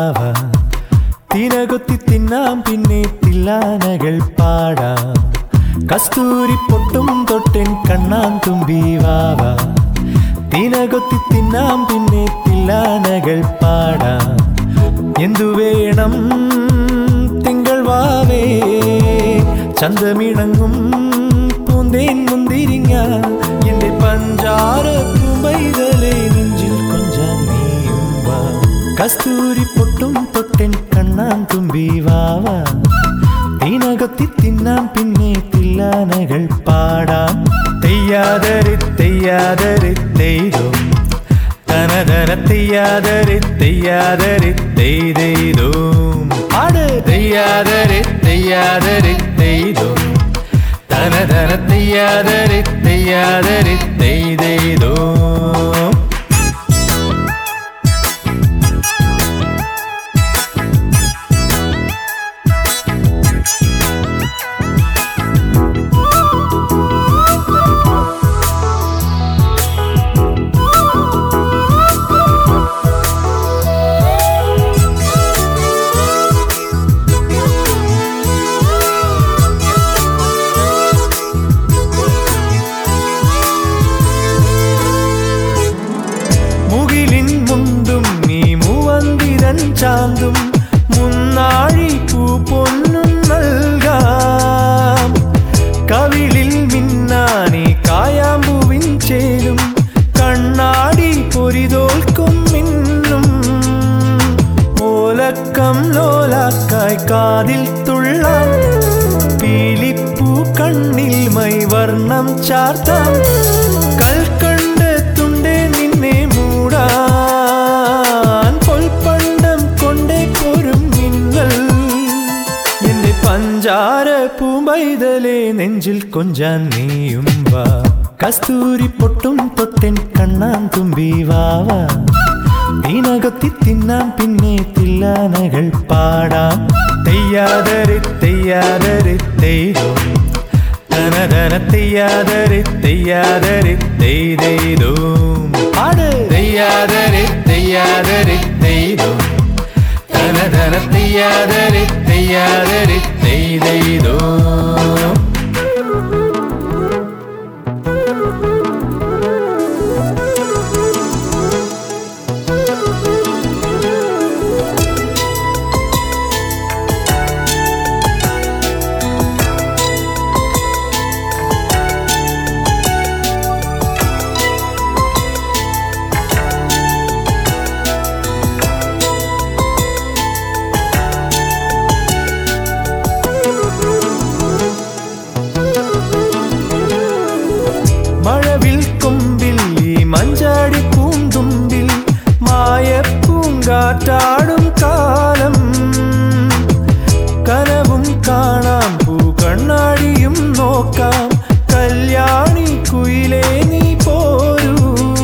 വാവാ തിനകൊത്തി തിന്നാം പിന്നെ തില്ലാനകൾ പാടാം കസ്തൂരി പൊട്ടും തൊട്ടൻ കണ്ണാൻ തുമ്പി വാവാ തിനകൊത്തി തിന്നാം പിന്നെ തില്ലാനകൾ പാടാം എന്തു വേണം തിങ്കൾ വാവേ ചന്തമിണങ്ങും പൂന്തേൻ മുന്തിരിങ്ങ എന്റെ പഞ്ചാര കുമ്പൈതലേ നെഞ്ചിൽ കൊഞ്ചാൻ നീയും വാ കസ്തൂരി പൊട്ടും തൊട്ടൻ കണ്ണാൻ തുമ്പി വാവാ തീനകത്തി തിന്നാം പിന്നെ തില്ലാനകൾ പാടാം തെയ്യാതരി തെയ്യാതരി തെയ്തോ തനതന തെയ്യാതരി തെയ്യാതരി തെയ്തെയ്തോ പാട് തെയ്യാതരി തെയ്യാതരി തെയ്തോ തനതന തെയ്യാതരി തെയ്യാതരി തെയ്തെയ്തോ മുകിലിൻ മുണ്ടും നീ മൂവന്തിരൻ ചാന്തും മുന്നാഴി പൂ പൊന്നും നൽകാം കവിളിൽ മിന്നാനി കായാമ്പൂവിൻ ചേലും കണ്ണാടി പൊരിതോൽക്കും മിന്നും ഓലക്കം ലോലാക്കായി കാതിൽ തുള്ളാം പീലിപ്പൂ കണ്ണിൽ മൈ വർണ്ണം ചാർത്താം കൽക്കണ്ട് തുണ്ടേ നിന്നെ മൂടാൻ പൊൽപ്പണ്ടം കൊണ്ടേ കോരും മിന്നൽ എന്റെ പഞ്ചാര പൂമ്പൈതലേ നെഞ്ചിൽ കൊഞ്ചാൻ നീയും വാ കസ്തൂരി പൊട്ടും തൊട്ടൻ കണ്ണാൻ തുമ്പി വാവാ തീനകത്തി തിന്നാം പിന്നെ തില്ലാനകൾ പാടാം തെയ്യാതരി തെയ്യാതരി തെയ്തോ തനതന തെയ്യാതരി തെയ്യാതരി തെയ്തെയ്തോ പാട് തെയ്യാതരി തെയ്യാതരി തെയ്തോ തനതന തെയ്യാതരി തെയ്യാതരി തെയ്തെയ്തോ മഴവിൽ കൊമ്പിൽ ഈ മഞ്ചാടി പൂന്തുമ്പിൽ മായപ്പൂങ്കാറ്റാടും കാലം കനവും കാണാം പൂ കണ്ണാടിയും നോക്കാം കല്യാണി കുയിലേ നീ പോരൂ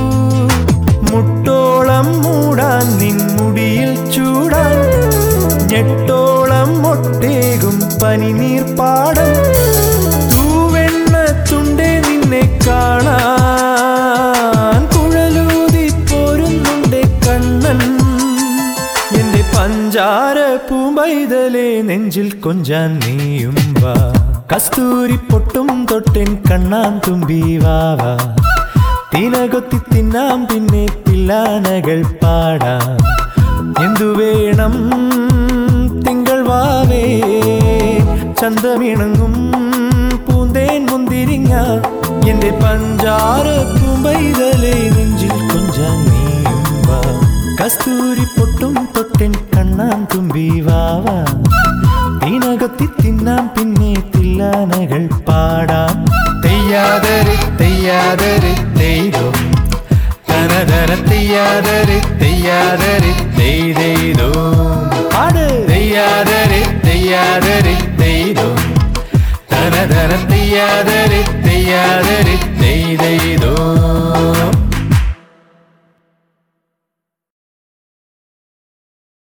മുട്ടോളം മൂടാൻ നിൻമുടിയിൽ ചൂടാൻ ഞെട്ടോളം ഒട്ടേകും പനിനീർ പാടം തൂവെണ്ണ തുണ്ടേ നിന്നെ കാണാൻ കുഴലൂതി പോരുന്നുണ്ടേ കണ്ണൻ എന്റെ പഞ്ചാര പൂമ്പൈതലേ നെഞ്ചിൽ കൊഞ്ചാൻ നീയും വാ കസ്തൂരി പൊട്ടും തൊട്ടൻ കണ്ണാൻ തുമ്പി വാവാ തിനകൊത്തി തിന്നാം പിന്നെ തില്ലാനകൾ പാടാം എന്തു വേണം തിങ്കൾ വാവേ ചന്തമിണങ്ങും പൂന്തേൻ മുന്തിരിങ്ങ എന്റെ പഞ്ചാര പൂമ്പൈതലേ നെഞ്ചിൽ കൊഞ്ചാൻ നീയും വാ കസ്തൂരി പൊട്ടും തൊട്ടൻ കണ്ണാൻ തുമ്പി വാവാ ഇതിനകത്തി തിന്നാം പിന്നെ തില്ലാനകൾ പാടാം തെയ്യാതരി തെയ്യാതരി തെയ്തോ തനതന തെയ്യാതരി തെയ്യാതരി തെയ്തെയ്തോ പാട് തെയ്യാതരി തെയ്യാതരി തെയ്തോ തനതന തെയ്യാതരി തെയ്യാതരി തെയ്തെയ്തോ